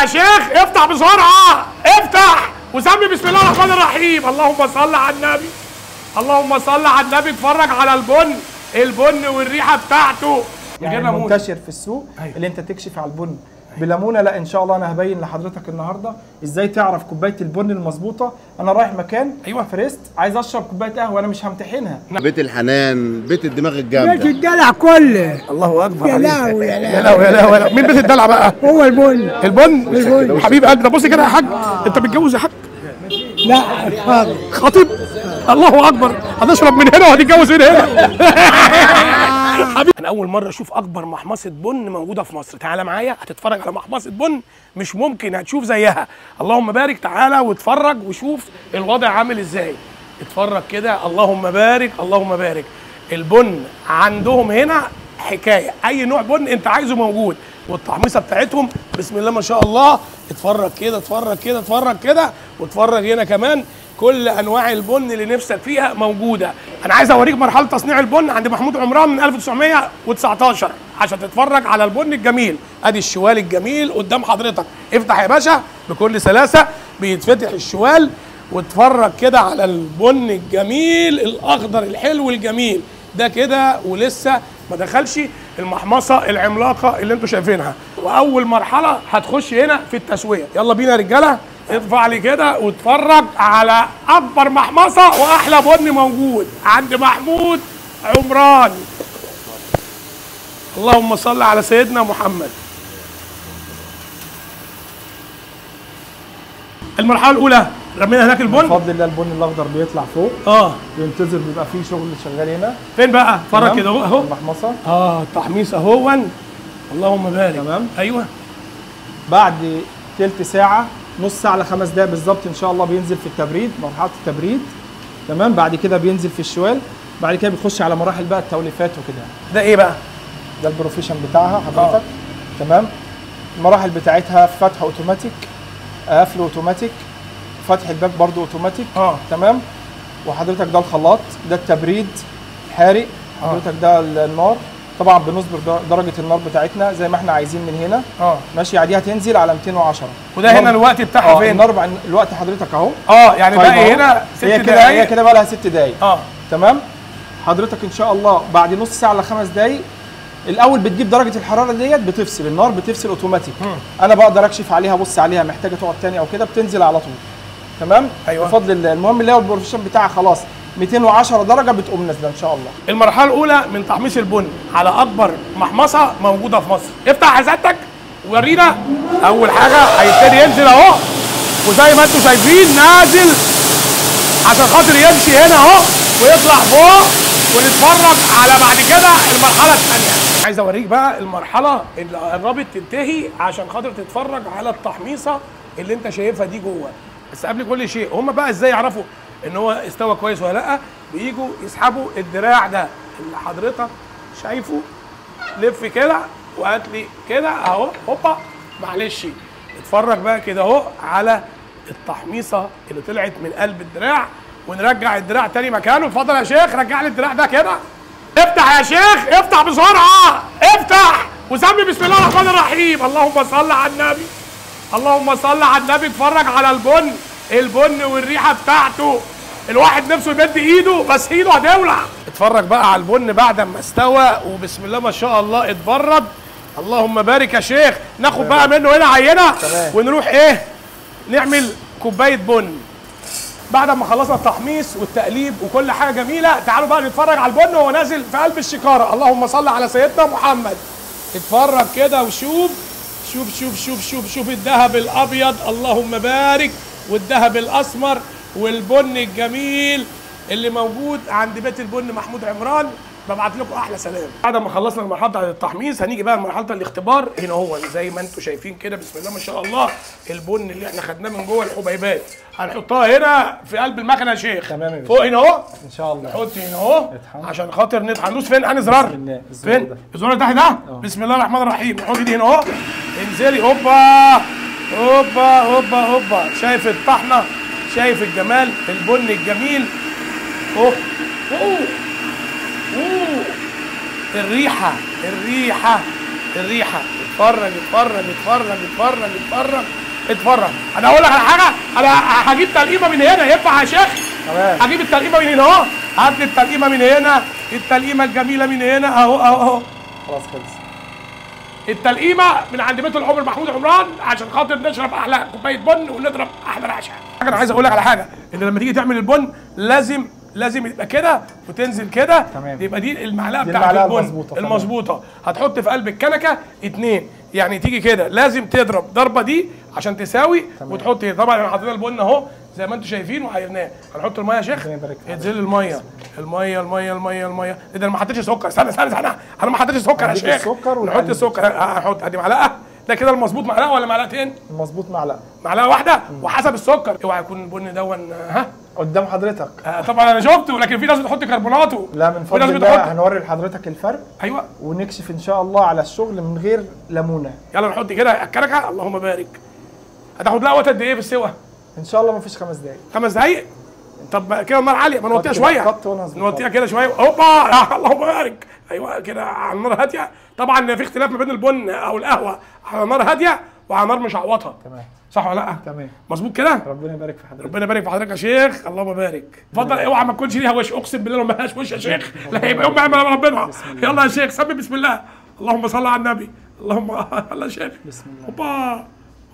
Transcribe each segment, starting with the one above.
يا شيخ افتح بسرعه افتح وسمي بسم الله الرحمن الرحيم اللهم صل على النبي اللهم صل على النبي اتفرج على البن البن والريحه بتاعته يعني جبنا موز. منتشر في السوق أيوة. اللي انت تكشف على البن بليمونه لا ان شاء الله انا هبين لحضرتك النهارده ازاي تعرف كوبايه البن المظبوطه انا رايح مكان أيوة. فريست عايز اشرب كوبايه قهوه انا مش همتحنها بيت الحنان بيت الدماغ بيت الجامده الدلع كله الله اكبر يا عليك. لهوي يا يا لهوي لهوي يا لهوي يا لهوي. مين بيت الدلع بقى هو البن البن البن. حبيب قلبي ده بص كده يا حاج انت متجوز يا حاج لا حاضر خطيب الله اكبر هتشرب من هنا وهتتجوز من هنا حبيبي انا اول مره اشوف اكبر محمصه بن موجوده في مصر تعالى معايا هتتفرج على محمصه بن مش ممكن هتشوف زيها اللهم بارك تعالى واتفرج وشوف الوضع عامل ازاي اتفرج كده اللهم بارك اللهم بارك البن عندهم هنا حكايه اي نوع بن انت عايزه موجود والتحميصه بتاعتهم بسم الله ما شاء الله اتفرج كده اتفرج كده اتفرج كده واتفرج هنا كمان كل انواع البن اللي نفسك فيها موجوده انا عايز اوريك مرحله تصنيع البن عند محمود عمران من 1919 عشان تتفرج على البن الجميل ادي الشوال الجميل قدام حضرتك افتح يا باشا بكل سلاسه بيتفتح الشوال واتفرج كده على البن الجميل الاخضر الحلو الجميل ده كده ولسه ما دخلش المحمصه العملاقه اللي انتوا شايفينها واول مرحله هتخش هنا في التسويه يلا بينا يا رجاله ارفع لي كده واتفرج على اكبر محمصه واحلى بن موجود عند محمود عمران اللهم صل على سيدنا محمد المرحله الاولى رمينا هناك البن بفضل الله البن الاخضر بيطلع فوق اه بينتظر بيبقى فيه شغل شغال هنا فين بقى اتفرج تمام؟ كده اهو اهو المحمصه اه التحميص اهون اللهم بارك تمام. ايوه بعد تلت ساعه نص ساعه لخمس دقايق بالظبط ان شاء الله بينزل في التبريد مرحله التبريد تمام بعد كده بينزل في الشوال بعد كده بيخش على مراحل بقى التوليفات وكده ده ايه بقى ده البروفيشن بتاعها حضرتك تمام المراحل بتاعتها فتح اوتوماتيك قفل اوتوماتيك فتح الباب برضو اوتوماتيك اه. تمام وحضرتك ده الخلاط ده التبريد حارق حضرتك ده النار طبعا بنصبر در- درجه النار بتاعتنا زي ما احنا عايزين من هنا اه ماشي يعني دي هتنزل على 210 وده هنا النار- الوقت بتاعها اه فين النار بقى الوقت حضرتك اهو اه يعني طيب باقي أهو. هنا ست هي كده هي دقايق كده بقى لها ست دقايق اه تمام حضرتك ان شاء الله بعد نص ساعه لخمس دقايق الاول بتجيب درجه الحراره ديت بتفصل النار بتفصل اوتوماتيك انا بقدر اكشف عليها ابص عليها محتاجه تقعد تاني او كده بتنزل على طول تمام أيوة. بفضل الله المهم اللي هو البروفيشن بتاعها خلاص 210 درجه بتقوم نازله ان شاء الله المرحله الاولى من تحميص البن على اكبر محمصه موجوده في مصر افتح حزتك وورينا اول حاجه هيبتدي ينزل اهو وزي ما انتم شايفين نازل عشان خاطر يمشي هنا اهو ويطلع فوق ونتفرج على بعد كده المرحله الثانيه عايز اوريك بقى المرحله اللي قربت تنتهي عشان خاطر تتفرج على التحميصه اللي انت شايفها دي جوه بس قبل كل شيء هم بقى ازاي يعرفوا ان هو استوى كويس ولا لا بيجوا يسحبوا الدراع ده اللي حضرتك شايفه لف كده وهات لي كده اهو هوبا معلش اتفرج بقى كده اهو على التحميصه اللي طلعت من قلب الدراع ونرجع الدراع تاني مكانه اتفضل يا شيخ رجع لي الدراع ده كده افتح يا شيخ افتح بسرعه افتح وسمي بسم الله الرحمن الرحيم اللهم صل على النبي اللهم صل على النبي اتفرج على البن البن والريحه بتاعته الواحد نفسه يمد ايده بس ايده هتولع اتفرج بقى على البن بعد ما استوى وبسم الله ما شاء الله اتبرد اللهم بارك يا شيخ ناخد بقى منه هنا عينه تمام. ونروح ايه نعمل كوبايه بن بعد ما خلصنا التحميص والتقليب وكل حاجه جميله تعالوا بقى نتفرج على البن وهو نازل في قلب الشكاره اللهم صل على سيدنا محمد اتفرج كده وشوف شوف شوف شوف شوف شوف الذهب الابيض اللهم بارك والذهب الاسمر والبن الجميل اللي موجود عند بيت البن محمود عمران ببعت لكم احلى سلام بعد ما خلصنا المرحله بتاعت التحميص هنيجي بقى لمرحله الاختبار هنا هو زي ما انتم شايفين كده بسم الله ما شاء الله البن اللي احنا خدناه من جوه الحبيبات هنحطها هنا في قلب المكنه يا شيخ تمام يا باشا. فوق هنا اهو ان شاء الله حط هنا اهو اطحن. عشان خاطر نطحن ندوس فين انهي زرار بسم الله، الزرار فين ده. الزرار اللي تحت ده بسم الله الرحمن الرحيم نحط دي هنا اهو انزلي هوبا هوبا هوبا هوبا شايف الطحنه شايف الجمال البن الجميل اوه اوه اوه الريحه الريحه الريحه اتفرج اتفرج اتفرج اتفرج اتفرج اتفرج انا اقول لك على حاجه انا هجيب تلقيمه من هنا ينفع يا شيخ تمام. هجيب التلقيمه من هنا اهو هات لي التلقيمه من هنا التلقيمه الجميله من هنا اهو اهو اهو خلاص خلص التلقيمه من عند بيت العمر محمود عمران عشان خاطر نشرب احلى كوبايه بن ونضرب احلى العشاء انا عايز اقول لك على حاجه ان لما تيجي تعمل البن لازم لازم يبقى كده وتنزل كده تمام. يبقى دي المعلقه دي بتاعت المعلقة البن المظبوطة، تمام. المظبوطه هتحط في قلب الكنكه اتنين يعني تيجي كده لازم تضرب ضربه دي عشان تساوي وتحط هنا طبعا احنا حاطين البن اهو زي ما انتم شايفين وعيرناه هنحط الميه يا شيخ ربنا يبارك فيك. انزل الميه الميه الميه الميه الميه ايه ده انا ما حطيتش سكر استنى استنى استنى انا ما حطيتش سكر يا هنديك شيخ السكر نحط ونقلب. السكر هحط ادي معلقه ده كده المظبوط معلقه ولا معلقتين مظبوط معلقه معلقه واحده وحسب السكر اوعى يكون البن دون ها قدام حضرتك آه، طبعا انا شفته لكن في ناس بتحط كربوناته لا من في فضل ناس الله بتحط هنوري لحضرتك الفرق ايوه ونكشف ان شاء الله على الشغل من غير ليمونه يلا نحط كده الكركه اللهم بارك هتاخد لها وقت قد ايه في السوا ان شاء الله ما فيش خمس دقايق خمس دقايق طب ما كده النار عاليه ما نوطيها حط شويه حط وأنا هظبطها. نوطيها كده شويه هوبا اللهم بارك ايوه كده على النار هاديه طبعا في اختلاف ما بين البن او القهوه على نار هاديه وعلى نار مشعوطه تمام صح ولا لا تمام مظبوط كده ربنا يبارك في حضرتك ربنا يبارك في حضرتك يا شيخ اللهم بارك اتفضل اوعى ما تكونش ليها وش اقسم بالله لو ما لهاش وش يا شيخ لا هيبقى يوم يعمل ربنا يلا يا شيخ سمي بسم الله اللهم صل على النبي اللهم يلا يا شيخ بسم الله اوبا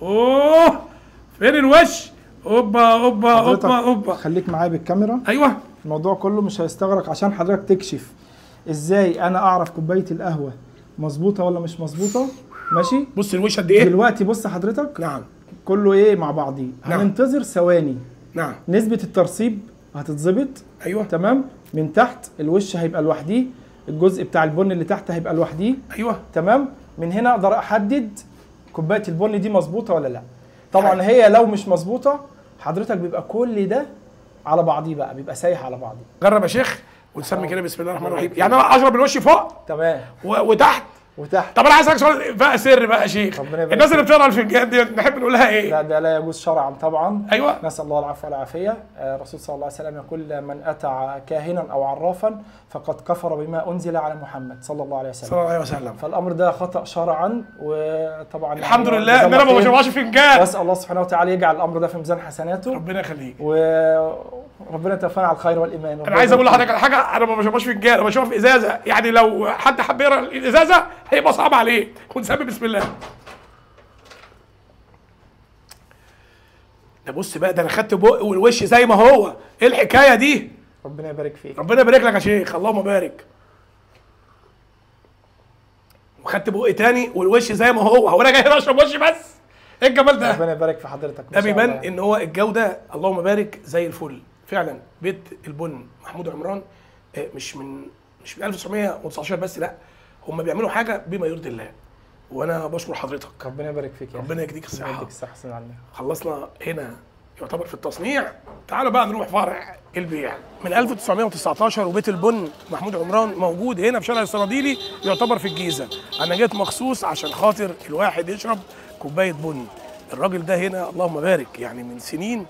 اوه فين الوش اوبا اوبا حضرتك اوبا اوبا خليك معايا بالكاميرا ايوه الموضوع كله مش هيستغرق عشان حضرتك تكشف ازاي انا اعرف كوبايه القهوه مظبوطه ولا مش مظبوطه ماشي بص الوش قد ايه دلوقتي بص حضرتك نعم كله ايه مع بعضيه نعم. هننتظر ثواني نعم نسبه الترسيب هتتظبط ايوه تمام من تحت الوش هيبقى لوحديه الجزء بتاع البن اللي تحت هيبقى لوحديه ايوه تمام من هنا اقدر احدد كوبايه البن دي مظبوطه ولا لا طبعا هي لو مش مظبوطه حضرتك بيبقى كل ده على بعضيه بقى بيبقى سايح على بعضيه جرب يا شيخ ونسمي كده بسم الله الرحمن الرحيم يعني انا اشرب الوش فوق تمام و- وتحت وتحت طب انا عايز اسالك سؤال بقى سر بقى يا شيخ ربنا يبارك الناس اللي بتقرا الفنجان دي نحب نقول لها ايه لا ده لا يجوز شرعا طبعا ايوه نسال الله العفو والعافيه آه، الرسول صلى الله عليه وسلم يقول من اتى كاهنا او عرافا فقد كفر بما انزل على محمد صلى الله عليه صلى وسلم الله عليه وسلم فالامر ده خطا شرعا وطبعا الحمد يعني لله ان جزاه انا ما الله خير. بشربهاش فنجان واسال الله سبحانه وتعالى يجعل الامر ده في ميزان حسناته ربنا يخليك وربنا يتوفانا على الخير والايمان انا عايز اقول لحضرتك على حاجه انا ما بشربهاش فنجان انا بشربها في ازازه يعني لو حد حب يقرا الازازه هيبقى صعب عليه ونسمي بسم الله ده بص بقى ده انا خدت بق والوش زي ما هو ايه الحكايه دي ربنا يبارك فيك ربنا يبارك لك يا شيخ اللهم بارك وخدت بق تاني والوش زي ما هو هو انا جاي هنا اشرب وش بس ايه الجمال ده ربنا يبارك في حضرتك ده ما شاء بيبان الله. ان هو الجوده اللهم بارك زي الفل فعلا بيت البن محمود عمران آه، مش من مش من 1919 بس لا هم بيعملوا حاجه بما يرضي الله وانا بشكر حضرتك ربنا يبارك فيك يا ربنا أخي. يديك ربنا الصحه يديك الصحه حسن علينا خلصنا هنا يعتبر في التصنيع تعالوا بقى نروح فرع البيع من 1919 وبيت البن محمود عمران موجود هنا في شارع الصناديلي يعتبر في الجيزه انا جيت مخصوص عشان خاطر الواحد يشرب كوبايه بن الراجل ده هنا اللهم بارك يعني من سنين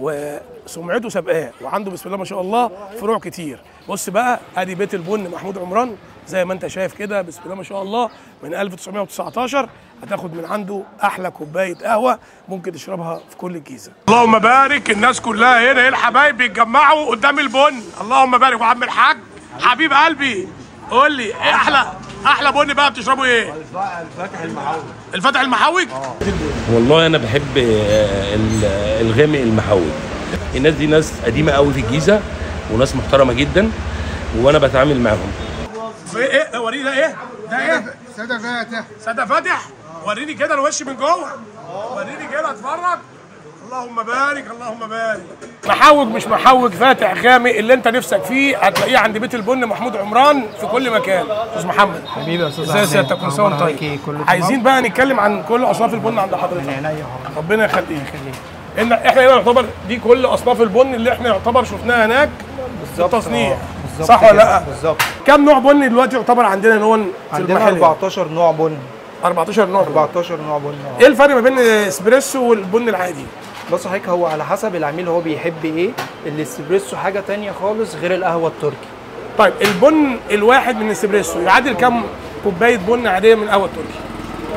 وسمعته سابقاه وعنده بسم الله ما شاء الله فروع كتير بص بقى ادي بيت البن محمود عمران زي ما انت شايف كده بسم الله ما شاء الله من 1919 هتاخد من عنده احلى كوبايه قهوه ممكن تشربها في كل الجيزه اللهم بارك الناس كلها هنا ايه الحبايب بيتجمعوا قدام البن اللهم بارك وعم الحاج حبيب قلبي قول لي ايه احلى احلى بن بقى بتشربوا ايه الفتح المحوج الفتح المحوج والله انا بحب آه، ال- الغامق المحوج الناس دي ناس قديمه قوي في الجيزه وناس محترمه جدا وانا بتعامل معاهم في ايه وريني ده ايه ده ايه سادة فاتح سادة فاتح وريني كده الوش من جوه وريني كده اتفرج اللهم بارك اللهم بارك محوج مش محوج فاتح غامق اللي انت نفسك فيه هتلاقيه عند بيت البن محمود عمران في كل مكان استاذ محمد حبيبي يا استاذ ازاي أحمد؟ سيادتك كل سنه وانت أخبارك طيب إيه؟ كله تمام؟ عايزين بقى نتكلم عن كل اصناف البن عند من حضرتك عينيا يا حبيبي. ربنا يخليك ان احنا هنا يعتبر دي كل اصناف البن اللي احنا يعتبر شفناها هناك في التصنيع آه، بالظبط صح ولا كده، لا؟ بالظبط كم نوع بن دلوقتي يعتبر عندنا نوع في عندنا المحل 14 نوع بن 14 نوع بن. 14 نوع بن آه. ايه الفرق ما بين الاسبريسو والبن العادي؟ بص حضرتك هو على حسب العميل هو بيحب ايه الاسبريسو حاجه تانية خالص غير القهوه التركي طيب البن الواحد من الاسبريسو يعادل كم كوبايه بن عاديه من القهوه التركي؟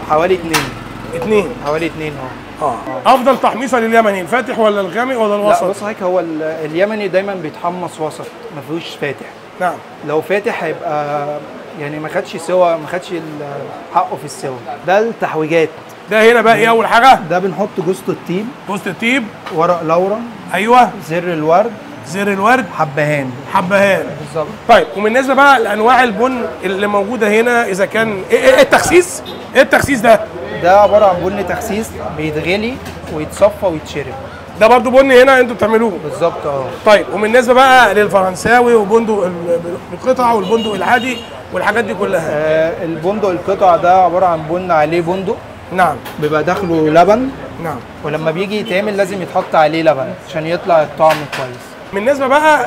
حوالي اتنين اتنين حوالي اتنين اه اه افضل تحميصه لليمني الفاتح ولا الغامق ولا لا الوسط بص حضرتك هو ال- اليمني دايما بيتحمص وسط ما فيهوش فاتح نعم لو فاتح هيبقى يعني ما خدش سوا ما خدش ال- حقه في السوا ده التحويجات ده هنا بقى ايه اول حاجه ده بنحط جوزة الطيب وسط الطيب ورق لورا ايوه زر الورد زر الورد حبهان حبهان بالظبط طيب وبالنسبه بقى لانواع البن اللي موجوده هنا اذا كان ايه, إيه التخسيس ايه التخسيس ده ده عباره عن بن تخسيس بيتغلي ويتصفى ويتشرب ده برضو بن هنا انتوا بتعملوه بالظبط اه طيب وبالنسبه بقى للفرنساوي وبندق ال- القطع والبندق العادي والحاجات دي كلها آه، البندق القطع ده عباره عن بن عليه بندق نعم بيبقى داخله لبن نعم ولما بيجي يتعمل لازم يتحط عليه لبن عشان يطلع الطعم كويس بالنسبه بقى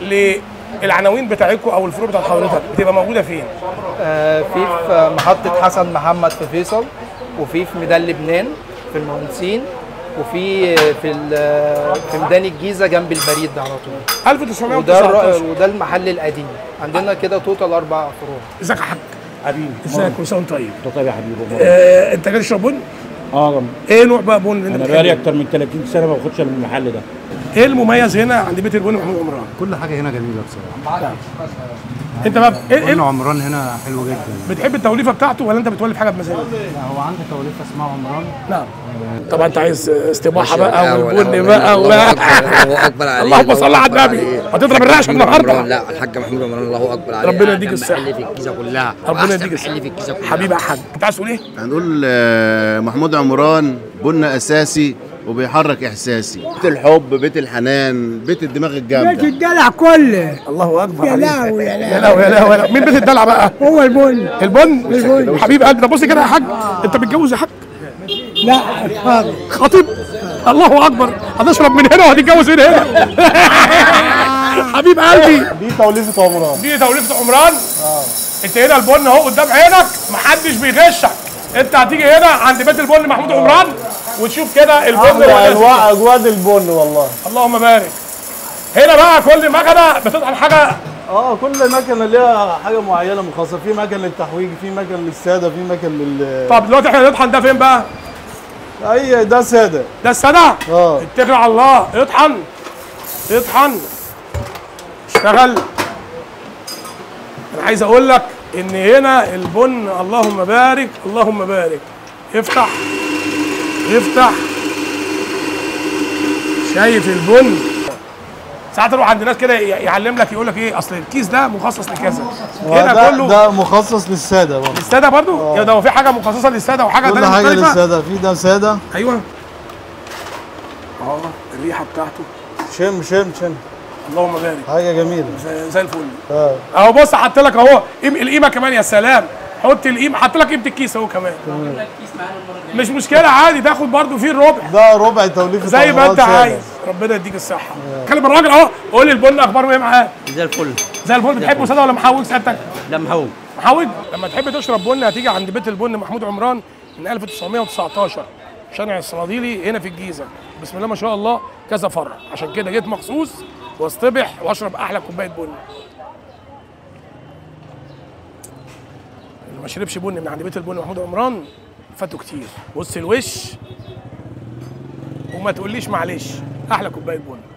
للعناوين بتاعتكم او الفروع بتاعت حضرتك بتبقى موجوده فين؟ آه، في في محطة حسن محمد في فيصل وفي في ميدان لبنان في المهندسين وفي في ال- في ميدان الجيزة جنب البريد ده على طول وده 1919 الر- وده المحل القديم عندنا كده توتال أربع فروع ازيك يا حاج؟ حبيبي ازيك كل سنه وانت طيب؟ انت طيب يا حبيبي آه، انت جاي تشرب بن؟ اه ايه نوع بقى بن اللي انت انا بتحبه؟ بقالي اكتر من 30 سنه ما باخدش من المحل ده ايه المميز هنا عند بيت البن محمود عمران؟ كل حاجه هنا جميله بصراحه انت بقى ايه, بن إيه عمران هنا حلو جدا بتحب التوليفه بتاعته ولا انت بتولف حاجه بمزاجك؟ لا هو عنده توليفه اسمها عمران نعم طبعا انت عايز استباحه باشا، بقى لا، والبن ولا- بقى الله ولا أكبر، الله أكبر عليه، اللهم الله صل على أكبر النبي عليه. هتضرب الرعشه محمود النهارده عمران، لا الحاج محمود عمران الله اكبر عليه ربنا يديك أحسن الصحة. محل في الجيزه كلها ربنا وأحسن يديك محل الصحة. في الجيزه كلها حبيبي يا حاج انت عايز تقول ايه؟ هنقول آه، محمود عمران بنا اساسي وبيحرك احساسي بيت الحب بيت الحنان بيت الدماغ بيت الجامده الدلع كله الله اكبر يا عليك. لهوي يا يا لهوي لهوي يا لهوي يا لهوي. مين بيت الدلع بقى؟ هو البن البن البن. حبيب قلبي ده بص كده يا حاج انت متجوز يا حاج لا اتفضل خطيب الله اكبر هتشرب من هنا وهتتجوز من هنا حبيب قلبي دي توليفه عمران دي توليفه عمران انت هنا البن اهو قدام عينك محدش بيغشك انت هتيجي هنا عند بيت البن محمود عمران وتشوف كده البن احلى وهو انواع اجواد البن والله اللهم بارك هنا بقى كل مكنه بتطحن حاجه اه كل مكنه ليها حاجه معينه مخصصه في مكن للتحويج في مكن للساده في مكن لل طب دلوقتي احنا هنطحن ده فين بقى؟ اي ده ساده ده السنة اه اتكل على الله اطحن اطحن اشتغل انا عايز اقول لك ان هنا البن اللهم بارك اللهم بارك افتح افتح شايف البن ساعات اروح عند ناس كده ي- يعلم لك يقول لك ايه اصل الكيس ده مخصص لكذا هنا ده, كله ده مخصص للساده برضه الساده برضو يا ده هو في حاجه مخصصه للساده وحاجه كل تانية حاجه مختلفه للساده في ده ساده ايوه اه الريحه بتاعته شم شم شم اللهم بارك حاجه جميله زي, زي الفل اه اهو بص حط لك اهو قيم- القيمه كمان يا سلام حط القيمه حط لك قيمه الكيس اهو كمان مش مشكله عادي تاخد برضو فيه الربع ده ربع توليفه زي ما عمران انت سادة. عايز ربنا يديك الصحه كلم الراجل اهو قول لي البن اخباره ايه معاه زي الفل زي الفل بتحبه ساده ولا محوج سيادتك لا محوج محوج لما تحب تشرب بن هتيجي عند بيت البن محمود عمران من 1919 شارع الصناديلي هنا في الجيزه بسم الله ما شاء الله كذا فرع عشان كده جيت مخصوص واصطبح واشرب احلى كوبايه بن اللي ما شربش بن من عند بيت البن محمود عمران فاتوا كتير بص الوش وما تقوليش معلش احلى كوبايه بن